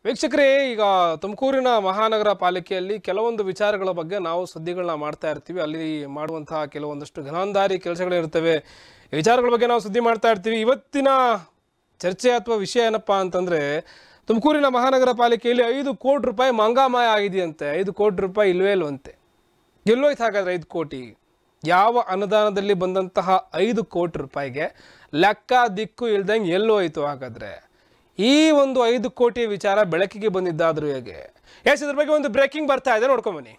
ವೀಕ್ಷಕರೇ ಈಗ ತುಮಕೂರಿನ ಮಹಾನಗರ ಪಾಲಿಕೆಯಲ್ಲಿ ಕೆಲವೊಂದು ವಿಚಾರಗಳ ಬಗ್ಗೆ ನಾವು ಸುದ್ದಿಗಳನ್ನ ಮಾಡ್ತಾ ಇರ್ತೀವಿ ಅಲ್ಲಿ ಮಾಡುವಂತಹ ಕೆಲವೊಂದಷ್ಟು ಘನಾಂಧಾರಿ ಕೆಲಸಗಳಿರ್ತವೆ ಈ ವಿಚಾರಗಳ ಬಗ್ಗೆ ನಾವು ಸುದ್ದಿ ಮಾಡ್ತಾ ಇರ್ತೀವಿ ಇವತ್ತಿನ ಚರ್ಚೆ ಅಥವಾ ವಿಷಯ ಏನಪ್ಪಾ ಅಂತಂದ್ರೆ ತುಮಕೂರಿನ ಮಹಾನಗರ ಪಾಲಿಕೆಯಲ್ಲಿ ಐದು ಕೋಟಿ ರೂಪಾಯಿ ಮಂಗಾಮಾಯ ಆಗಿದೆಯಂತೆ ಐದು ಕೋಟಿ ರೂಪಾಯಿ ಇಲ್ವೇ ಇಲ್ವಂತೆ ಎಲ್ಲೋಯ್ತು ಹಾಗಾದ್ರೆ ಐದು ಕೋಟಿ ಯಾವ ಅನುದಾನದಲ್ಲಿ ಬಂದಂತಹ ಐದು ಕೋಟಿ ರೂಪಾಯಿಗೆ ಲೆಕ್ಕ ದಿಕ್ಕು ಇಲ್ದಂಗೆ ಎಲ್ಲೋಯ್ತು ಹಾಗಾದ್ರೆ ಈ ಒಂದು ಐದು ಕೋಟಿ ವಿಚಾರ ಬೆಳಕಿಗೆ ಬಂದಿದ್ದಾದ್ರೂ ಹೇಗೆ ಎಸ್ ಇದ್ರ ಬಗ್ಗೆ ಒಂದು ಬ್ರೇಕಿಂಗ್ ಬರ್ತಾ ಇದೆ ನೋಡ್ಕೊಂಬನ್ನಿ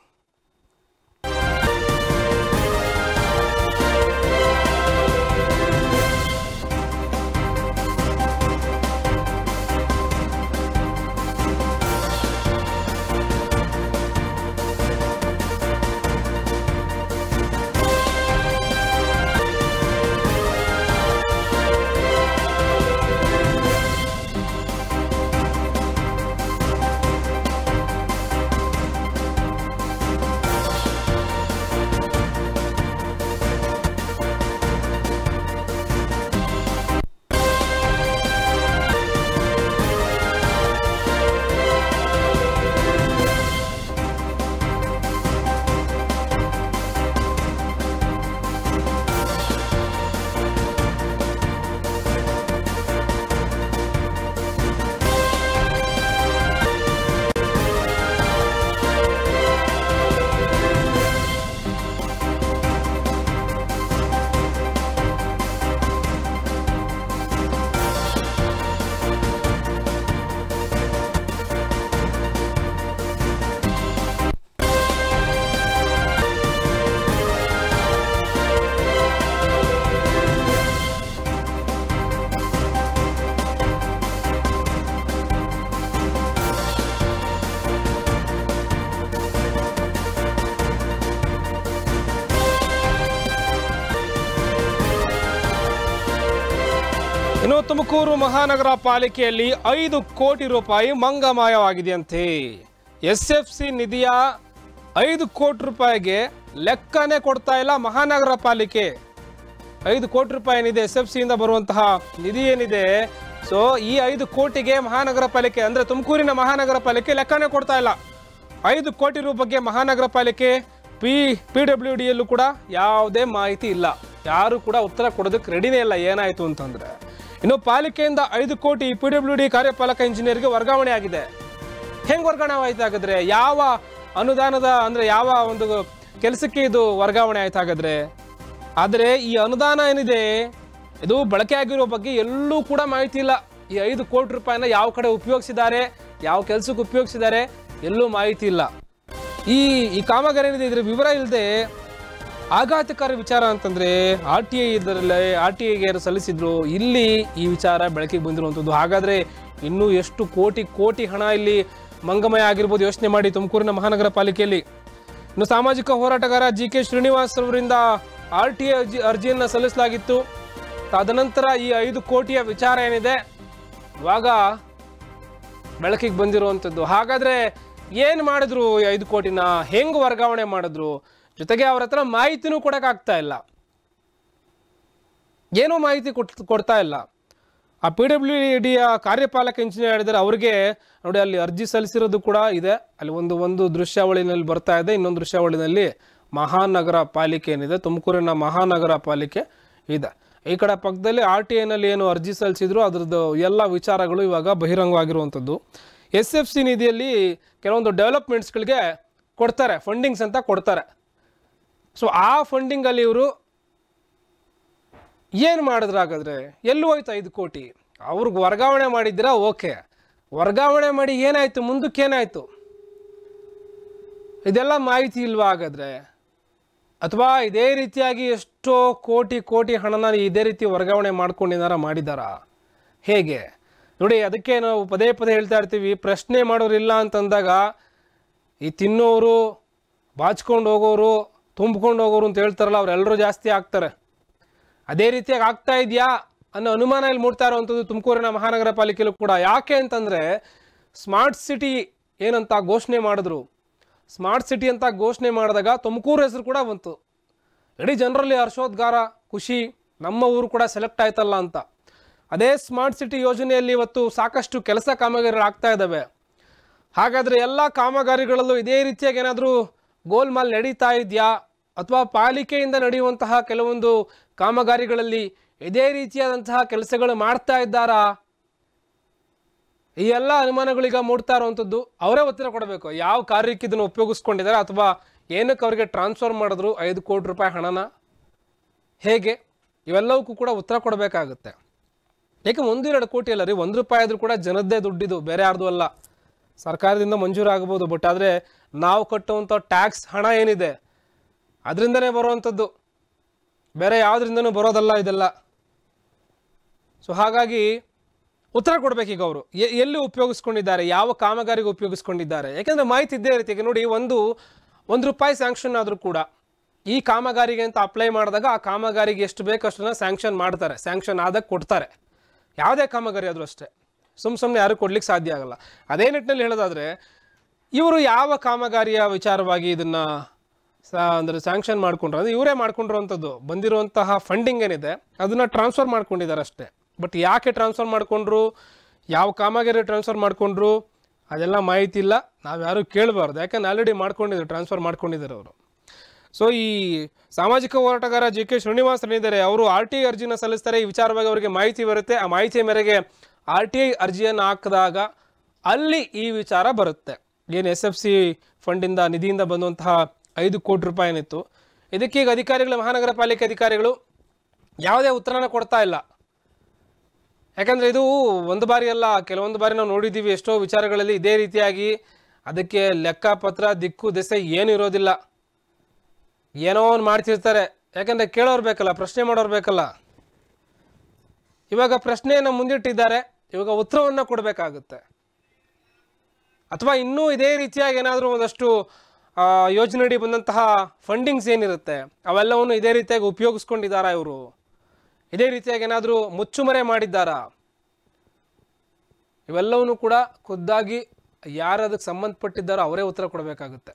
ಇನ್ನು ತುಮಕೂರು ಮಹಾನಗರ ಪಾಲಿಕೆಯಲ್ಲಿ ಐದು ಕೋಟಿ ರೂಪಾಯಿ ಮಂಗಮಾಯವಾಗಿದೆಯಂತೆ ಎಸ್ ಎಫ್ ಸಿ ನಿಧಿಯ ಐದು ಕೋಟಿ ರೂಪಾಯಿಗೆ ಲೆಕ್ಕನೇ ಕೊಡ್ತಾ ಇಲ್ಲ ಮಹಾನಗರ ಪಾಲಿಕೆ ಐದು ಕೋಟಿ ರೂಪಾಯಿ ಏನಿದೆ ಎಸ್ ಎಫ್ ಸಿಯಿಂದ ಬರುವಂತಹ ನಿಧಿ ಏನಿದೆ ಸೊ ಈ ಐದು ಕೋಟಿಗೆ ಮಹಾನಗರ ಪಾಲಿಕೆ ಅಂದ್ರೆ ತುಮಕೂರಿನ ಮಹಾನಗರ ಪಾಲಿಕೆ ಲೆಕ್ಕನೇ ಕೊಡ್ತಾ ಇಲ್ಲ ಐದು ಕೋಟಿ ರು ಬಗ್ಗೆ ಮಹಾನಗರ ಪಾಲಿಕೆ ಪಿ ಪಿ ಡಬ್ಲ್ಯೂ ಡಿಯಲ್ಲೂ ಕೂಡ ಯಾವುದೇ ಮಾಹಿತಿ ಇಲ್ಲ ಯಾರು ಕೂಡ ಉತ್ತರ ಕೊಡೋದಕ್ಕೆ ರೆಡಿನೇ ಇಲ್ಲ ಏನಾಯ್ತು ಅಂತಂದ್ರೆ ಇನ್ನು ಪಾಲಿಕೆಯಿಂದ ಐದು ಕೋಟಿ ಪಿ ಡಬ್ಲ್ಯೂ ಡಿ ಕಾರ್ಯಪಾಲಕ ಇಂಜಿನಿಯರ್ಗೆ ವರ್ಗಾವಣೆ ಆಗಿದೆ ಹೆಂಗ್ ವರ್ಗಾವಣೆ ಆಯ್ತು ಹಾಗಾದ್ರೆ ಯಾವ ಅನುದಾನದ ಅಂದ್ರೆ ಯಾವ ಒಂದು ಕೆಲಸಕ್ಕೆ ಇದು ವರ್ಗಾವಣೆ ಆಯ್ತು ಹಾಗಾದ್ರೆ ಆದರೆ ಈ ಅನುದಾನ ಏನಿದೆ ಇದು ಬಳಕೆ ಆಗಿರೋ ಬಗ್ಗೆ ಎಲ್ಲೂ ಕೂಡ ಮಾಹಿತಿ ಇಲ್ಲ ಈ ಐದು ಕೋಟಿ ರೂಪಾಯಿನ ಯಾವ ಕಡೆ ಉಪಯೋಗಿಸಿದ್ದಾರೆ ಯಾವ ಕೆಲಸಕ್ಕೆ ಉಪಯೋಗಿಸಿದ್ದಾರೆ ಎಲ್ಲೂ ಮಾಹಿತಿ ಇಲ್ಲ ಈ ಈ ಕಾಮಗಾರಿ ಏನಿದೆ ಇದ್ರ ವಿವರ ಇಲ್ಲದೆ ಆಘಾತಕಾರಿ ವಿಚಾರ ಅಂತಂದ್ರೆ ಆರ್ ಟಿ ಐ ಇದರಲ್ಲೇ ಆರ್ ಟಿ ಐಗೆ ಸಲ್ಲಿಸಿದ್ರು ಇಲ್ಲಿ ಈ ವಿಚಾರ ಬೆಳಕಿಗೆ ಬಂದಿರುವಂಥದ್ದು ಹಾಗಾದ್ರೆ ಇನ್ನೂ ಎಷ್ಟು ಕೋಟಿ ಕೋಟಿ ಹಣ ಇಲ್ಲಿ ಮಂಗಮಯ ಆಗಿರ್ಬೋದು ಯೋಚನೆ ಮಾಡಿ ತುಮಕೂರಿನ ಮಹಾನಗರ ಪಾಲಿಕೆಯಲ್ಲಿ ಇನ್ನು ಸಾಮಾಜಿಕ ಹೋರಾಟಗಾರ ಜಿ ಕೆ ಶ್ರೀನಿವಾಸ್ ಅವರಿಂದ ಆರ್ ಟಿ ಐ ಅರ್ಜಿ ಅರ್ಜಿಯನ್ನು ಸಲ್ಲಿಸಲಾಗಿತ್ತು ತದನಂತರ ಈ ಐದು ಕೋಟಿಯ ವಿಚಾರ ಏನಿದೆ ಇವಾಗ ಬೆಳಕಿಗೆ ಬಂದಿರುವಂಥದ್ದು ಹಾಗಾದ್ರೆ ಏನು ಮಾಡಿದ್ರು ಈ ಐದು ಕೋಟಿನ ಹೆಂಗ್ ವರ್ಗಾವಣೆ ಮಾಡಿದ್ರು ಜೊತೆಗೆ ಅವ್ರ ಹತ್ರ ಮಾಹಿತಿನೂ ಕೊಡಕ್ ಆಗ್ತಾ ಇಲ್ಲ ಏನೂ ಮಾಹಿತಿ ಕೊಟ್ ಕೊಡ್ತಾ ಇಲ್ಲ ಆ ಪಿ ಡಬ್ಲ್ಯೂ ಡಿಯ ಕಾರ್ಯಪಾಲಕ ಇಂಜಿನಿಯರ್ ಇದ್ದಾರೆ ಅವ್ರಿಗೆ ನೋಡಿ ಅಲ್ಲಿ ಅರ್ಜಿ ಸಲ್ಲಿಸಿರೋದು ಕೂಡ ಇದೆ ಅಲ್ಲಿ ಒಂದು ಒಂದು ದೃಶ್ಯಾವಳಿನಲ್ಲಿ ಬರ್ತಾ ಇದೆ ಇನ್ನೊಂದು ದೃಶ್ಯಾವಳಿನಲ್ಲಿ ಮಹಾನಗರ ಪಾಲಿಕೆ ಏನಿದೆ ತುಮಕೂರಿನ ಮಹಾನಗರ ಪಾಲಿಕೆ ಇದೆ ಈ ಕಡೆ ಪಕ್ಕದಲ್ಲಿ ಆರ್ ಟಿ ಐನಲ್ಲಿ ಏನು ಅರ್ಜಿ ಸಲ್ಲಿಸಿದ್ರು ಅದ್ರದ್ದು ಎಲ್ಲ ವಿಚಾರಗಳು ಇವಾಗ ಬಹಿರಂಗವಾಗಿರುವಂಥದ್ದು ಎಸ್ ಎಫ್ ಸಿ ನಿಧಿಯಲ್ಲಿ ಕೆಲವೊಂದು ಡೆವಲಪ್ಮೆಂಟ್ಸ್ಗಳಿಗೆ ಕೊಡ್ತಾರೆ ಫಂಡಿಂಗ್ಸ್ ಅಂತ ಕೊಡ್ತಾರೆ ಸೊ ಆ ಫಂಡಿಂಗಲ್ಲಿ ಇವರು ಏನು ಮಾಡಿದ್ರು ಹಾಗಾದ್ರೆ ಎಲ್ಲಿ ಹೋಯ್ತು ಐದು ಕೋಟಿ ಅವ್ರಿಗೆ ವರ್ಗಾವಣೆ ಮಾಡಿದ್ದೀರಾ ಓಕೆ ವರ್ಗಾವಣೆ ಮಾಡಿ ಏನಾಯ್ತು ಮುಂದಕ್ಕೆ ಏನಾಯ್ತು ಇದೆಲ್ಲ ಮಾಹಿತಿ ಇಲ್ವಾ ಹಾಗಾದ್ರೆ ಅಥವಾ ಇದೇ ರೀತಿಯಾಗಿ ಎಷ್ಟೋ ಕೋಟಿ ಕೋಟಿ ಹಣನ ಇದೇ ರೀತಿ ವರ್ಗಾವಣೆ ಮಾಡ್ಕೊಂಡಿದಾರ ಮಾಡಿದಾರಾ ಹೇಗೆ ನೋಡಿ ಅದಕ್ಕೆ ನಾವು ಪದೇ ಪದೇ ಹೇಳ್ತಾ ಇರ್ತೀವಿ ಪ್ರಶ್ನೆ ಮಾಡೋರಿಲ್ಲ ಅಂತಂದಾಗ ಈ ತಿನ್ನೋರು ಬಾಚ್ಕೊಂಡು ಹೋಗೋರು ತುಂಬ್ಕೊಂಡು ಹೋಗೋರು ಅಂತ ಹೇಳ್ತಾರಲ್ಲ ಅವರೆಲ್ಲರೂ ಜಾಸ್ತಿ ಆಗ್ತಾರೆ ಅದೇ ರೀತಿಯಾಗಿ ಆಗ್ತಾ ಇದೆಯಾ ಅನ್ನೋ ಅನುಮಾನ ಇಲ್ಲಿ ಮೂಡ್ತಾ ಇರುವಂಥದ್ದು ತುಮಕೂರಿನ ಮಹಾನಗರ ಪಾಲಿಕೆಯಲ್ಲೂ ಕೂಡ ಯಾಕೆ ಅಂತಂದರೆ ಸ್ಮಾರ್ಟ್ ಸಿಟಿ ಏನಂತ ಘೋಷಣೆ ಮಾಡಿದ್ರು ಸ್ಮಾರ್ಟ್ ಸಿಟಿ ಅಂತ ಘೋಷಣೆ ಮಾಡಿದಾಗ ತುಮಕೂರು ಹೆಸರು ಕೂಡ ಬಂತು ಇಡೀ ಜನರಲ್ಲಿ ಹರ್ಷೋದ್ಗಾರ ಖುಷಿ ನಮ್ಮ ಊರು ಕೂಡ ಸೆಲೆಕ್ಟ್ ಆಯ್ತಲ್ಲ ಅಂತ ಅದೇ ಸ್ಮಾರ್ಟ್ ಸಿಟಿ ಯೋಜನೆಯಲ್ಲಿ ಇವತ್ತು ಸಾಕಷ್ಟು ಕೆಲಸ ಕಾಮಗಾರಿಗಳು ಆಗ್ತಾ ಇದ್ದಾವೆ ಹಾಗಾದ್ರೆ ಎಲ್ಲ ಕಾಮಗಾರಿಗಳಲ್ಲೂ ಇದೇ ರೀತಿಯಾಗಿ ಏನಾದರೂ ಗೋಲ್ಮಾಲ್ ನಡೀತಾ ಇದೆಯಾ ಅಥವಾ ಪಾಲಿಕೆಯಿಂದ ನಡೆಯುವಂತಹ ಕೆಲವೊಂದು ಕಾಮಗಾರಿಗಳಲ್ಲಿ ಇದೇ ರೀತಿಯಾದಂತಹ ಕೆಲಸಗಳು ಮಾಡ್ತಾ ಇದ್ದಾರಾ ಈ ಎಲ್ಲ ಅನುಮಾನಗಳೀಗ ಮೂಡ್ತಾ ಇರುವಂಥದ್ದು ಅವರೇ ಉತ್ತರ ಕೊಡಬೇಕು ಯಾವ ಕಾರ್ಯಕ್ಕೆ ಇದನ್ನು ಉಪಯೋಗಿಸ್ಕೊಂಡಿದ್ದಾರೆ ಅಥವಾ ಏನಕ್ಕೆ ಅವರಿಗೆ ಟ್ರಾನ್ಸ್ಫರ್ ಮಾಡಿದ್ರು ಐದು ಕೋಟಿ ರೂಪಾಯಿ ಹಣನ ಹೇಗೆ ಇವೆಲ್ಲವಕ್ಕೂ ಕೂಡ ಉತ್ತರ ಕೊಡಬೇಕಾಗುತ್ತೆ ಯಾಕೆ ಒಂದು ಎರಡು ಕೋಟಿ ಅಲ್ಲ ರೀ ಒಂದು ರೂಪಾಯಿ ಆದರೂ ಕೂಡ ಜನದ್ದೇ ದುಡ್ಡಿದು ಬೇರೆ ಯಾರ್ದು ಅಲ್ಲ ಸರ್ಕಾರದಿಂದ ಮಂಜೂರಾಗಬಹುದು ಬಟ್ ಆದರೆ ನಾವು ಕಟ್ಟುವಂಥ ಟ್ಯಾಕ್ಸ್ ಹಣ ಏನಿದೆ ಅದರಿಂದನೇ ಬರುವಂಥದ್ದು ಬೇರೆ ಯಾವುದರಿಂದನೂ ಬರೋದಲ್ಲ ಇದೆಲ್ಲ ಸೊ ಹಾಗಾಗಿ ಉತ್ತರ ಕೊಡಬೇಕೀಗ ಅವರು ಎಲ್ಲಿ ಉಪಯೋಗಿಸ್ಕೊಂಡಿದ್ದಾರೆ ಯಾವ ಕಾಮಗಾರಿಗೆ ಉಪಯೋಗಿಸ್ಕೊಂಡಿದ್ದಾರೆ ಯಾಕೆಂದರೆ ಮಾಹಿತಿ ಇದ್ದೇ ಇರುತ್ತೆ ಈಗ ನೋಡಿ ಒಂದು ಒಂದು ರೂಪಾಯಿ ಸ್ಯಾಂಕ್ಷನ್ ಆದರೂ ಕೂಡ ಈ ಕಾಮಗಾರಿಗೆ ಅಂತ ಅಪ್ಲೈ ಮಾಡಿದಾಗ ಆ ಕಾಮಗಾರಿಗೆ ಎಷ್ಟು ಬೇಕು ಅಷ್ಟನ್ನ ಸ್ಯಾಂಕ್ಷನ್ ಮಾಡ್ತಾರೆ ಸ್ಯಾಂಕ್ಷನ್ ಆದಾಗ ಕೊಡ್ತಾರೆ ಯಾವುದೇ ಕಾಮಗಾರಿ ಆದರೂ ಅಷ್ಟೇ ಸುಮ್ಮ ಸುಮ್ಮನೆ ಯಾರು ಕೊಡ್ಲಿಕ್ಕೆ ಸಾಧ್ಯ ಆಗಲ್ಲ ಅದೇ ನಿಟ್ಟಿನಲ್ಲಿ ಹೇಳೋದಾದರೆ ಇವರು ಯಾವ ಕಾಮಗಾರಿಯ ವಿಚಾರವಾಗಿ ಇದನ್ನು ಸಾ ಅಂದರೆ ಸ್ಯಾಂಕ್ಷನ್ ಮಾಡ್ಕೊಂಡ್ರು ಅಂದರೆ ಇವರೇ ಮಾಡ್ಕೊಂಡಿರುವಂಥದ್ದು ಬಂದಿರುವಂತಹ ಫಂಡಿಂಗ್ ಏನಿದೆ ಅದನ್ನು ಟ್ರಾನ್ಸ್ಫರ್ ಮಾಡ್ಕೊಂಡಿದ್ದಾರೆ ಅಷ್ಟೇ ಬಟ್ ಯಾಕೆ ಟ್ರಾನ್ಸ್ಫರ್ ಮಾಡಿಕೊಂಡ್ರು ಯಾವ ಕಾಮಗಾರಿ ಟ್ರಾನ್ಸ್ಫರ್ ಮಾಡಿಕೊಂಡ್ರು ಅದೆಲ್ಲ ಮಾಹಿತಿ ಇಲ್ಲ ನಾವು ಯಾರೂ ಕೇಳಬಾರ್ದು ಯಾಕಂದ್ರೆ ಆಲ್ರೆಡಿ ಮಾಡ್ಕೊಂಡಿದ್ರು ಟ್ರಾನ್ಸ್ಫರ್ ಮಾಡ್ಕೊಂಡಿದ್ದಾರೆ ಅವರು ಸೊ ಈ ಸಾಮಾಜಿಕ ಹೋರಾಟಗಾರ ಜಿ ಕೆ ಶ್ರೀನಿವಾಸ್ ಏನಿದ್ದಾರೆ ಅವರು ಆರ್ ಟಿ ಐ ಅರ್ಜಿನ ಸಲ್ಲಿಸ್ತಾರೆ ಈ ವಿಚಾರವಾಗಿ ಅವರಿಗೆ ಮಾಹಿತಿ ಬರುತ್ತೆ ಆ ಮಾಹಿತಿಯ ಮೇರೆಗೆ ಆರ್ ಟಿ ಐ ಅರ್ಜಿಯನ್ನು ಹಾಕಿದಾಗ ಅಲ್ಲಿ ಈ ವಿಚಾರ ಬರುತ್ತೆ ಏನು ಎಸ್ ಎಫ್ ಸಿ ಫಂಡಿಂದ ನಿಧಿಯಿಂದ ಬಂದಂತಹ ಐದು ಕೋಟಿ ರೂಪಾಯಿ ಏನಿತ್ತು ಇದಕ್ಕೆ ಈಗ ಅಧಿಕಾರಿಗಳು ಮಹಾನಗರ ಪಾಲಿಕೆ ಅಧಿಕಾರಿಗಳು ಯಾವುದೇ ಉತ್ತರನ ಕೊಡ್ತಾ ಇಲ್ಲ ಯಾಕಂದರೆ ಇದು ಒಂದು ಬಾರಿ ಅಲ್ಲ ಕೆಲವೊಂದು ಬಾರಿ ನಾವು ನೋಡಿದ್ದೀವಿ ಎಷ್ಟೋ ವಿಚಾರಗಳಲ್ಲಿ ಇದೇ ರೀತಿಯಾಗಿ ಅದಕ್ಕೆ ಲೆಕ್ಕಪತ್ರ ದಿಕ್ಕು ದೆಸೆ ಏನೂ ಇರೋದಿಲ್ಲ ಏನೋ ಒಂದು ಮಾಡ್ತಿರ್ತಾರೆ ಯಾಕಂದರೆ ಕೇಳೋರು ಬೇಕಲ್ಲ ಪ್ರಶ್ನೆ ಮಾಡೋರು ಬೇಕಲ್ಲ ಇವಾಗ ಪ್ರಶ್ನೆಯನ್ನು ಮುಂದಿಟ್ಟಿದ್ದಾರೆ ಇವಾಗ ಉತ್ತರವನ್ನು ಕೊಡಬೇಕಾಗುತ್ತೆ ಅಥವಾ ಇನ್ನೂ ಇದೇ ರೀತಿಯಾಗಿ ಏನಾದರೂ ಒಂದಷ್ಟು ಆ, ಯೋಜನೆಯಡಿ ಬಂದಂತಹ ಫಂಡಿಂಗ್ಸ್ ಏನಿರುತ್ತೆ ಅವೆಲ್ಲವನ್ನು ಇದೇ ರೀತಿಯಾಗಿ ಉಪಯೋಗಿಸ್ಕೊಂಡಿದ್ದಾರಾ ಇವರು ಇದೇ ರೀತಿಯಾಗಿ ಏನಾದರೂ ಮುಚ್ಚುಮರೆ ಮಾಡಿದ್ದಾರಾ ಇವೆಲ್ಲವನ್ನೂ ಕೂಡ ಖುದ್ದಾಗಿ ಯಾರು ಅದಕ್ಕೆ ಸಂಬಂಧಪಟ್ಟಿದ್ದಾರೋ ಅವರೇ ಉತ್ತರ ಕೊಡಬೇಕಾಗುತ್ತೆ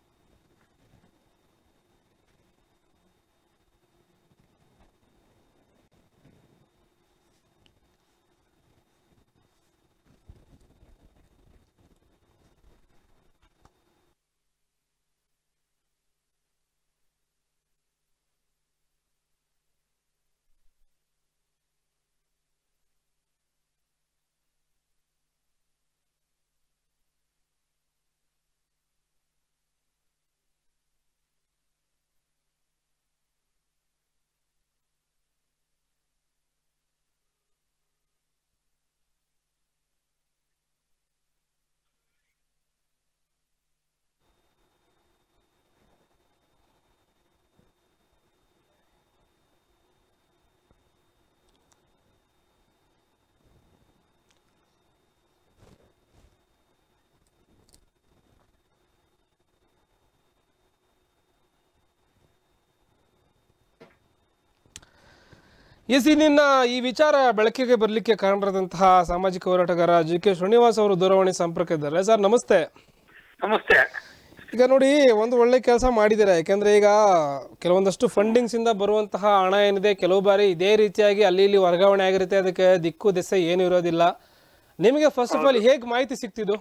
ಎಸ್ ನಿನ್ನ ಈ ವಿಚಾರ ಬೆಳಕಿಗೆ ಬರಲಿಕ್ಕೆ ಕಾರಣರಾದಂತಹ ಸಾಮಾಜಿಕ ಹೋರಾಟಗಾರ ಜಿ ಕೆ ಶ್ರೀನಿವಾಸ್ ಅವರು ದೂರವಾಣಿ ಸಂಪರ್ಕ ಇದ್ದಾರೆ ಸರ್ ನಮಸ್ತೆ ನಮಸ್ತೆ ಈಗ ನೋಡಿ ಒಂದು ಒಳ್ಳೆ ಕೆಲಸ ಮಾಡಿದ್ದೀರಾ ಯಾಕೆಂದ್ರೆ ಈಗ ಕೆಲವೊಂದಷ್ಟು ಫಂಡಿಂಗ್ಸ್ ಇಂದ ಬರುವಂತಹ ಹಣ ಏನಿದೆ ಕೆಲವು ಬಾರಿ ಇದೇ ರೀತಿಯಾಗಿ ಅಲ್ಲಿ ಇಲ್ಲಿ ವರ್ಗಾವಣೆ ಆಗಿರುತ್ತೆ ಅದಕ್ಕೆ ದಿಕ್ಕು ದೆಸೆ ಏನು ಇರೋದಿಲ್ಲ ನಿಮಗೆ ಫಸ್ಟ್ ಆಫ್ ಆಲ್ ಹೇಗೆ ಮಾಹಿತಿ ಸಿಕ್ತಿದ್ದು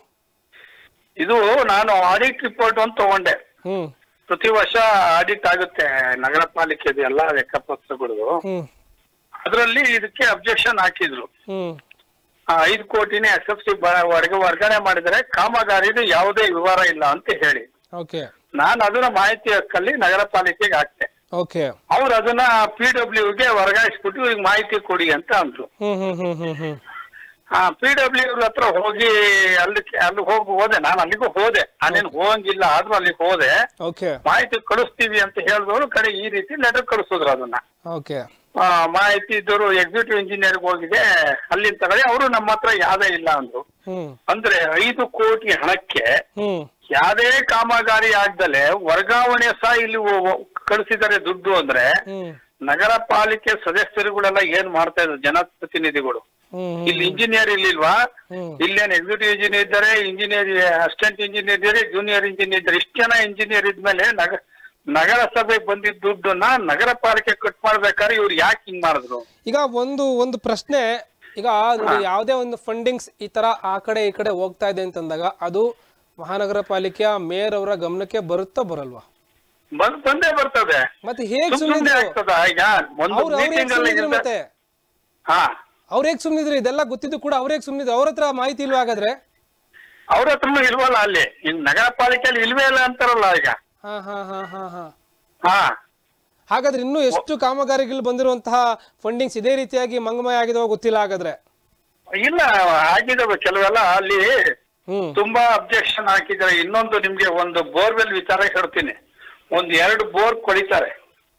ಇದು ನಾನು ಆಡಿಟ್ ರಿಪೋರ್ಟ್ ಅಂತ ತಗೊಂಡೆ ಹ್ಮ್ ಪ್ರತಿ ವರ್ಷ ಆಡಿಟ್ ಆಗುತ್ತೆ ನಗರ ಪಾಲಿಕೆದು ಎಲ್ಲ ಲೆಕ್ಕಪತ್ರಗಳು ಹ್ಮ್ ಅದರಲ್ಲಿ ಇದಕ್ಕೆ ಅಬ್ಜೆಕ್ಷನ್ ಹಾಕಿದ್ರು ಹ್ಮ್ ಆ, ಐದು ಕೋಟಿನೇ ಎಸ್ ಎಫ್ ಸಿ ವರ್ಗ ವರ್ಗಾವಣೆ ಮಾಡಿದರೆ ಕಾಮಗಾರಿದು ಯಾವುದೇ ವಿವರ ಇಲ್ಲ ಅಂತ ಹೇಳಿ ಓಕೆ ನಾನು ಅದನ್ನ ಮಾಹಿತಿ ಹಕ್ಕಲ್ಲಿ ನಗರ ಪಾಲಿಕೆಗೆ ಹಾಕ್ತೆ ಓಕೆ ಅವ್ರು ಅದನ್ನ ಪಿ ಡಬ್ಲ್ಯೂಗೆ ವರ್ಗಾಯಿಸ್ಬಿಟ್ಟು ಈಗ ಮಾಹಿತಿ ಕೊಡಿ ಅಂತ ಅಂದ್ರು ಹ್ಮ್ ಹ್ಮ್ ಹ್ಮ್ ಹ್ಮ್ ಹ್ಮ್ ಆ ಪಿ ಡಬ್ಲ್ಯೂ ಅವ್ರ ಹತ್ರ ಹೋಗಿ ಅಲ್ಲಿ ಅಲ್ಲಿ ಹೋಗಿ ಹೋದೆ ನಾನು ಅಲ್ಲಿಗೂ ಹೋದೆ ನಾನೇನು ಹೋಗಂಗಿಲ್ಲ ಆದ್ರೂ ಅಲ್ಲಿಗೆ ಹೋದೆ ಓಕೆ ಮಾಹಿತಿ ಕಳಿಸ್ತೀವಿ ಅಂತ ಹೇಳಿದವರು ಕಡೆ ಈ ರೀತಿ ಲೆಟರ್ ಕಳಿಸಿದ್ರು ಅದನ್ನ ಓಕೆ ಆ, ಮಾಹಿತಿ ಇದ್ದವರು ಎಕ್ಸಿಕ್ಯೂಟಿವ್ ಇಂಜಿನಿಯರ್ ಹೋಗಿದೆ ಅಲ್ಲಿಂದ ತಗೊಳ್ಳಿ ಅವರು ನಮ್ಮ ಹತ್ರ ಯಾವ್ದೇ ಇಲ್ಲ ಅಂದ್ರು ಹ್ಮ್ ಅಂದ್ರೆ ಐದು ಕೋಟಿ ಹಣಕ್ಕೆ ಹ್ಮ್ ಯಾವ್ದೇ ಕಾಮಗಾರಿ ಆಗ್ದಲೆ ವರ್ಗಾವಣೆ ಸಹ ಇಲ್ಲಿ ಒ- ಕಳಿಸಿದ್ದಾರೆ ದುಡ್ಡು ಅಂದ್ರೆ ಹ್ಮ್ ನಗರ ಪಾಲಿಕೆ ಸದಸ್ಯರುಗಳೆಲ್ಲ ಏನ್ ಮಾಡ್ತಾ ಇದ್ರು ಜನಪ್ರತಿನಿಧಿಗಳು ಹ್ಮ್ ಇಲ್ಲಿ ಇಂಜಿನಿಯರ್ ಇಲ್ಲಿಲ್ವಾ ಹ್ಮ್ ಇಲ್ಲೇನು ಎಕ್ಸಿಕ್ಯೂಟಿವ್ ಇಂಜಿನಿಯರ್ ಇದ್ದಾರೆ ಇಂಜಿನಿಯರ್ ಅಸಿಸ್ಟೆಂಟ್ ಇಂಜಿನಿಯರ್ ಇದ್ದಾರೆ ಜೂನಿಯರ್ ಇಂಜಿನಿಯರ್ ಇದ್ದಾರೆ ಇಷ್ಟು ಜನ ಇಂಜಿನಿಯರ್ ಇದ್ಮೇಲೆ ನಗ ನಗರಸಭೆಗೆ ಬಂದಿದ್ದ ದುಡ್ಡನ್ನ ನಗರ ಪಾಲಿಕೆ ಕಟ್ ಮಾಡ್ಬೇಕಾದ್ರೆ ಇವ್ರು ಯಾಕೆ ಹಿಂಗ್ ಮಾಡಿದ್ರು ಈಗ ಒಂದು ಒಂದು ಪ್ರಶ್ನೆ ಈಗ ನೋಡಿ ಯಾವುದೇ ಒಂದು ಫಂಡಿಂಗ್ಸ್ ಈ ತರ ಆ ಕಡೆ ಈ ಕಡೆ ಹೋಗ್ತಾ ಇದೆ ಅಂತಂದಾಗ ಅದು ಮಹಾನಗರ ಪಾಲಿಕೆಯ ಮೇಯರ್ ಅವರ ಗಮನಕ್ಕೆ ಬರುತ್ತಾ ಬರಲ್ವಾ ಬಂದ್ ಬಂದೇ ಬರ್ತದೆ ಮತ್ತೆ ಹೇಗ್ ಸುಮ್ ಸುಮ್ನೆ ಸುಮ್ಮನಿದ್ರು ಆಗ್ತದ ಈಗ ಒಂದು ಅವ್ರು ಅವ್ರು ಹೇಗ್ ಮೀಟಿಂಗ್ ಅಲ್ಲಿ ಸುಮ್ಮನಿದ್ರು ಇರ್ದ- ಮತ್ತೆ ಹಾ ಅವ್ರು ಹೇಗ್ ಸುಮ್ಮನಿದ್ರು ಇದೆಲ್ಲ ಗೊತ್ತಿದ್ದು ಕೂಡ ಅವ್ರು ಹೇಗ್ ಸುಮ್ಮನಿದ್ರು ಅವ್ರ ಹತ್ರ ಮಾಹಿತಿ ಇಲ್ವಾ ಹಾಗಾದ್ರೆ ಅವ್ರ ಹತ್ರನು ಇಲ್ವಲ್ಲ ಅಲ್ಲಿ ಇನ್ ನಗರ ಪಾಲಿಕೆಯಲ್ಲಿ ಇಲ್ವೇ ಇಲ್ಲ ಅಂತಾರಲ್ಲ ಈಗ ಹಾ ಹಾ ಹಾ ಹಾ ಹಾ ಹಾ ಹಾಗಾದ್ರೆ ಇನ್ನೂ ಎಷ್ಟು ಕಾಮಗಾರಿಗಳು ಬಂದಿರುವಂತಹ ಫಂಡಿಂಗ್ಸ್ ಇದೇ ರೀತಿಯಾಗಿ ಮಂಗಮಯ ಆಗಿದಾವ ಗೊತ್ತಿಲ್ಲ ಹಾಗಾದ್ರೆ ಇಲ್ಲ ಆಗಿದಾವೆ ಕೆಲವೆಲ್ಲ ಅಲ್ಲಿ ಹ್ಮ್ ತುಂಬಾ ಅಬ್ಜೆಕ್ಷನ್ ಹಾಕಿದ್ದಾರೆ ಇನ್ನೊಂದು ನಿಮ್ಗೆ ಒಂದು ಬೋರ್ವೆಲ್ ವಿಚಾರ ಹೇಳ್ತೀನಿ ಒಂದ್ ಎರಡು ಬೋರ್ ಕೊಳಿತಾರೆ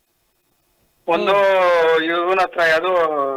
ಒಂದು ಇವನ ಹತ್ರ ಯಾವುದು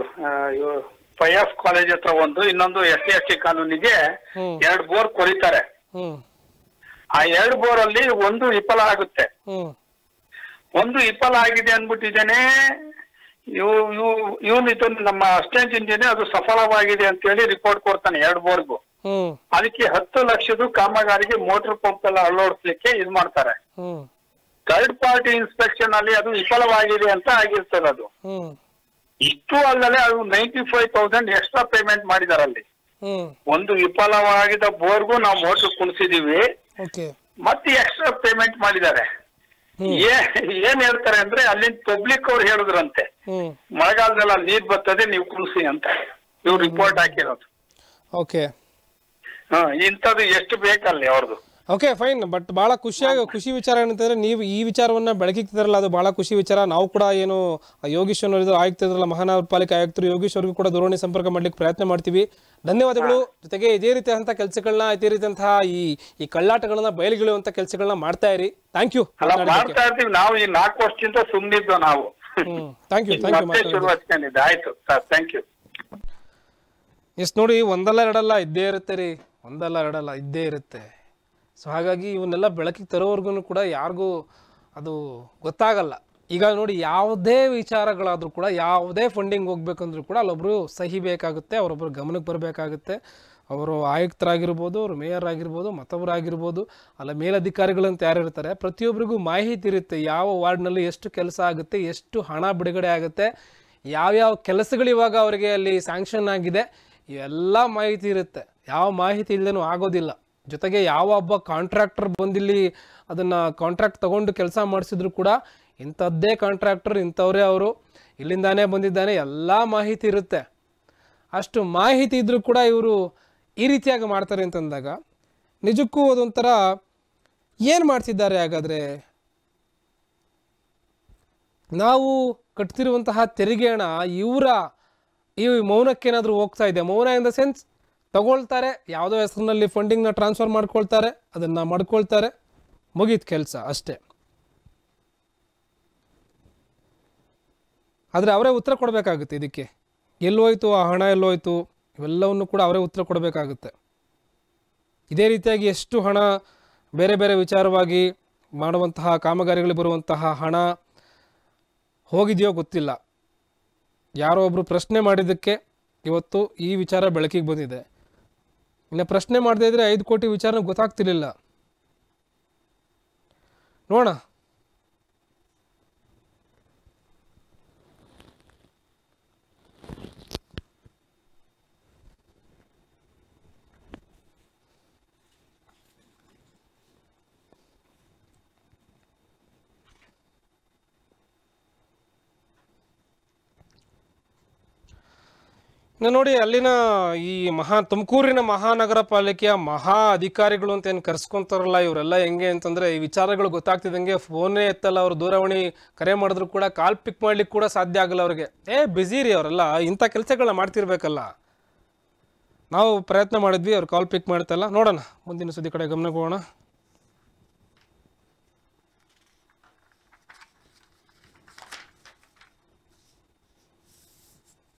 ಫಯಾಸ್ ಕಾಲೇಜ್ ಹತ್ರ ಒಂದು ಇನ್ನೊಂದು ಎಸ್ ಸಿ ಎಸ್ ಟಿ ಕಾನೂನಿಗೆ ಹ್ಮ್ ಎರಡು ಬೋರ್ ಕೊಳಿತಾರೆ ಹ್ಮ್ ಆ ಎರಡು ಬೋರ್ ಅಲ್ಲಿ ಒಂದು ವಿಫಲ ಆಗುತ್ತೆ ಹ್ಮ್ ಒಂದು ವಿಫಲ ಆಗಿದೆ ಅನ್ಬಿಟ್ಟಿದ್ದೇನೆ ಇವು ಇವು ಇವನು ಇದನ್ನು ನಮ್ಮ ಅಸಿಸ್ಟೆಂಟ್ ಇಂಜಿನಿಯರ್ ಅದು ಸಫಲವಾಗಿದೆ ಅಂತ ಹೇಳಿ ರಿಪೋರ್ಟ್ ಕೊಡ್ತಾನೆ ಎರಡು ಬೋರ್ಗೂ ಹ್ಮ್ ಅದಕ್ಕೆ ಹತ್ತು ಲಕ್ಷದ ಕಾಮಗಾರಿಗೆ ಮೋಟರ್ ಪಂಪ್ ಎಲ್ಲ ಅಳವಡಿಸ್ಲಿಕ್ಕೆ ಇದು ಮಾಡ್ತಾರೆ ಹ್ಮ್ ಥರ್ಡ್ ಪಾರ್ಟಿ ಇನ್ಸ್ಪೆಕ್ಷನ್ ಅಲ್ಲಿ ಅದು ವಿಫಲವಾಗಿದೆ ಅಂತ ಆಗಿರ್ತದೆ ಅದು ಹ್ಮ್ ಇಷ್ಟು ಅಲ್ಲದೆ ಅದು ninety five thousand extra payment ಮಾಡಿದಾರೆ ಅಲ್ಲಿ ಹ್ಮ್ ಒಂದು ವಿಫಲವಾಗಿದ್ದ ಬೋರ್ಗೂ ನಾವು ಮೋಟರ್ ಕುಣಿಸಿದೀವಿ ಓಕೆ ಮತ್ತೆ ಎಕ್ಸ್ಟ್ರಾ ಪೇಮೆಂಟ್ ಮಾಡಿದ್ದಾರೆ ಹ್ಮ್ ಏ- ಏನ್ ಹೇಳ್ತಾರೆ ಅಂದ್ರೆ ಅಲ್ಲಿಂದ ಪಬ್ಲಿಕ್ ಅವ್ರು ಹೇಳಿದ್ರಂತೆ ಹ್ಮ್ ಮಳೆಗಾಲದಲ್ಲಿ ಅಲ್ಲಿ ನೀರ್ ಬರ್ತದೆ ನೀವು ಕುಣಿಸಿ ಅಂತ ಇವ್ರು ರಿಪೋರ್ಟ್ ಹಾಕಿರೋದು ಓಕೆ ಹ ಇಂಥದ್ದು ಎಷ್ಟು ಬೇಕಲ್ಲಿ ಅವ್ರದ್ದು ಓಕೆ ಫೈನ್ ಬಟ್ ಬಹಳ ಖುಷಿಯಾಗಿ ಖುಷಿ ವಿಚಾರ ಏನಂತಂದ್ರೆ ನೀವು ಈ ವಿಚಾರವನ್ನ ಬೆಳಕಿಕ್ತಿದ್ರಲ್ಲ ಅದು ಬಹಳ ಖುಷಿ ವಿಚಾರ ನಾವು ಕೂಡ ಏನು ಯೋಗೀಶ್ ಅನ್ನೋದು ಆಯುಕ್ತರಲ್ಲ ಮಹಾನಗರ ಪಾಲಿಕೆ ಆಯುಕ್ತರು ಯೋಗೀಶ್ ಅವ್ರಿಗೂ ಕೂಡ ದೂರವಾಣಿ ಸಂಪರ್ಕ ಮಾಡ್ಲಿಕ್ಕೆ ಪ್ರಯತ್ನ ಮಾಡ್ತೀವಿ ಧನ್ಯವಾದಗಳು ಜೊತೆಗೆ ಇದೇ ರೀತಿಯಾದಂಥ ಕೆಲಸಗಳನ್ನ ಇದೇ ರೀತಿಯಂತಹ ಈ ಈ ಕಳ್ಳಾಟಗಳನ್ನ ಬಯಲುಗಿಳುವಂತ ಕೆಲಸಗಳನ್ನ ಮಾಡ್ತಾ ಇರಿ ಥ್ಯಾಂಕ್ ಯು ಅಲ್ಲ ಮಾಡ್ತಾ ಇರ್ತೀವಿ ನಾವು ಈ ನಾಲ್ಕು ವರ್ಷದಿಂದ ಸುಮ್ನಿದ್ದು ನಾವು ಹ್ಮ್ ಥ್ಯಾಂಕ್ ಯು ಥ್ಯಾಂಕ್ ಯು ಮತ್ತೆ ಶುರು ಹಚ್ಕೊಂಡಿದ್ದೆ ಆಯ್ತು ಸರ್ ಥ್ಯಾಂಕ್ ಯು ಎಸ್ ನೋಡಿ ಒಂದಲ್ಲ ಎರಡಲ್ಲ ಇದ್ದೇ ಇರುತ್ತೆ ರೀ ಒಂದಲ್ಲ ಎರಡಲ್ಲ ಇದ್ದೇ ಇರುತ್ತೆ ಸೊ ಹಾಗಾಗಿ ಇವನ್ನೆಲ್ಲ ಬೆಳಕಿಗೆ ತರೋವರೆಗೂ ಕೂಡ ಯಾರಿಗೂ ಅದು ಗೊತ್ತಾಗಲ್ಲ ಈಗ ನೋಡಿ ಯಾವುದೇ ವಿಚಾರಗಳಾದರೂ ಕೂಡ ಯಾವುದೇ ಫಂಡಿಂಗ್ ಹೋಗ್ಬೇಕಂದ್ರೂ ಕೂಡ ಅಲ್ಲೊಬ್ರು ಸಹಿ ಬೇಕಾಗುತ್ತೆ ಅವರೊಬ್ಬರು ಗಮನಕ್ಕೆ ಬರಬೇಕಾಗುತ್ತೆ ಅವರು ಆಯುಕ್ತರಾಗಿರ್ಬೋದು ಅವರು ಮೇಯರ್ ಆಗಿರ್ಬೋದು ಮತ್ತೊಬ್ಬರಾಗಿರ್ಬೋದು ಅಲ್ಲ ಮೇಲಧಿಕಾರಿಗಳಂತ ಯಾರು ಇರ್ತಾರೆ ಪ್ರತಿಯೊಬ್ಬರಿಗೂ ಮಾಹಿತಿ ಇರುತ್ತೆ ಯಾವ ವಾರ್ಡ್ನಲ್ಲಿ ಎಷ್ಟು ಕೆಲಸ ಆಗುತ್ತೆ ಎಷ್ಟು ಹಣ ಬಿಡುಗಡೆ ಆಗುತ್ತೆ ಯಾವ್ಯಾವ ಕೆಲಸಗಳು ಇವಾಗ ಅವರಿಗೆ ಅಲ್ಲಿ ಸ್ಯಾಂಕ್ಷನ್ ಆಗಿದೆ ಇವೆಲ್ಲ ಮಾಹಿತಿ ಇರುತ್ತೆ ಯಾವ ಮಾಹಿತಿ ಇಲ್ಲದೇನೂ ಆಗೋದಿಲ್ಲ ಜೊತೆಗೆ ಯಾವ ಒಬ್ಬ ಕಾಂಟ್ರಾಕ್ಟರ್ ಬಂದಿಲ್ಲಿ ಅದನ್ನು ಕಾಂಟ್ರಾಕ್ಟ್ ತಗೊಂಡು ಕೆಲಸ ಮಾಡಿಸಿದ್ರು ಕೂಡ ಇಂಥದ್ದೇ ಕಾಂಟ್ರಾಕ್ಟರ್ ಇಂಥವ್ರೇ ಅವರು ಇಲ್ಲಿಂದಾನೇ ಬಂದಿದ್ದಾನೆ ಎಲ್ಲ ಮಾಹಿತಿ ಇರುತ್ತೆ ಅಷ್ಟು ಮಾಹಿತಿ ಇದ್ರೂ ಕೂಡ ಇವರು ಈ ರೀತಿಯಾಗಿ ಮಾಡ್ತಾರೆ ಅಂತಂದಾಗ ನಿಜಕ್ಕೂ ಅದೊಂಥರ ಏನು ಮಾಡ್ತಿದ್ದಾರೆ ಹಾಗಾದರೆ ನಾವು ಕಟ್ತಿರುವಂತಹ ತೆರಿಗೆ ಹಣ ಇವರ ಈ ಮೌನಕ್ಕೇನಾದರೂ ಹೋಗ್ತಾ ಇದೆ ಮೌನ ಇನ್ ದ ಸೆನ್ಸ್ ತಗೊಳ್ತಾರೆ ಯಾವುದೋ ಹೆಸರಿನಲ್ಲಿ ಫಂಡಿಂಗ್ನ ಟ್ರಾನ್ಸ್ಫರ್ ಮಾಡ್ಕೊಳ್ತಾರೆ ಅದನ್ನು ಮಾಡ್ಕೊಳ್ತಾರೆ ಮುಗೀತು ಕೆಲಸ ಅಷ್ಟೇ ಆದರೆ ಅವರೇ ಉತ್ತರ ಕೊಡಬೇಕಾಗುತ್ತೆ ಇದಕ್ಕೆ ಎಲ್ಲೋಯ್ತು ಆ ಹಣ ಎಲ್ಲೋಯ್ತು ಇವೆಲ್ಲವನ್ನು ಕೂಡ ಅವರೇ ಉತ್ತರ ಕೊಡಬೇಕಾಗುತ್ತೆ ಇದೇ ರೀತಿಯಾಗಿ ಎಷ್ಟು ಹಣ ಬೇರೆ ಬೇರೆ ವಿಚಾರವಾಗಿ ಮಾಡುವಂತಹ ಕಾಮಗಾರಿಗಳಿಗೆ ಬರುವಂತಹ ಹಣ ಹೋಗಿದೆಯೋ ಗೊತ್ತಿಲ್ಲ ಯಾರೋ ಒಬ್ಬರು ಪ್ರಶ್ನೆ ಮಾಡಿದ್ದಕ್ಕೆ ಇವತ್ತು ಈ ವಿಚಾರ ಬೆಳಕಿಗೆ ಬಂದಿದೆ ಇನ್ನು ಪ್ರಶ್ನೆ ಮಾಡದೇ ಇದ್ರೆ ಐದು ಕೋಟಿ ವಿಚಾರ ಗೊತ್ತಾಗ್ತಿರ್ಲಿಲ್ಲ ನೋಡೋಣ ಇನ್ನು ನೋಡಿ ಅಲ್ಲಿನ ಈ ಮಹಾ ತುಮಕೂರಿನ ಮಹಾನಗರ ಪಾಲಿಕೆಯ ಮಹಾ ಅಧಿಕಾರಿಗಳು ಅಂತ ಏನು ಕರ್ಸ್ಕೊಂತಾರಲ್ಲ ಇವರೆಲ್ಲ ಹೆಂಗೆ ಅಂತಂದ್ರೆ ಈ ವಿಚಾರಗಳು ಗೊತ್ತಾಗ್ತಿದ್ದಂಗೆ ಫೋನೇ ಎತ್ತಲ್ಲ ಅವ್ರು ದೂರವಾಣಿ ಕರೆ ಮಾಡಿದ್ರು ಕೂಡ ಕಾಲ್ ಪಿಕ್ ಮಾಡ್ಲಿಕ್ಕೆ ಕೂಡ ಸಾಧ್ಯ ಆಗಲ್ಲ ಅವ್ರಿಗೆ ಏ ಬ್ಯುಸಿ ರೀ ಅವರೆಲ್ಲ ಇಂಥ ಕೆಲಸಗಳನ್ನ ಮಾಡ್ತಿರ್ಬೇಕಲ್ಲ ನಾವು ಪ್ರಯತ್ನ ಮಾಡಿದ್ವಿ ಅವ್ರು ಕಾಲ್ ಪಿಕ್ ಮಾಡ್ತಲ್ಲ ನೋಡೋಣ ಮುಂದಿನ ಸುದ್ದಿ ಕಡೆ ಗಮನ ಕೊಡೋಣ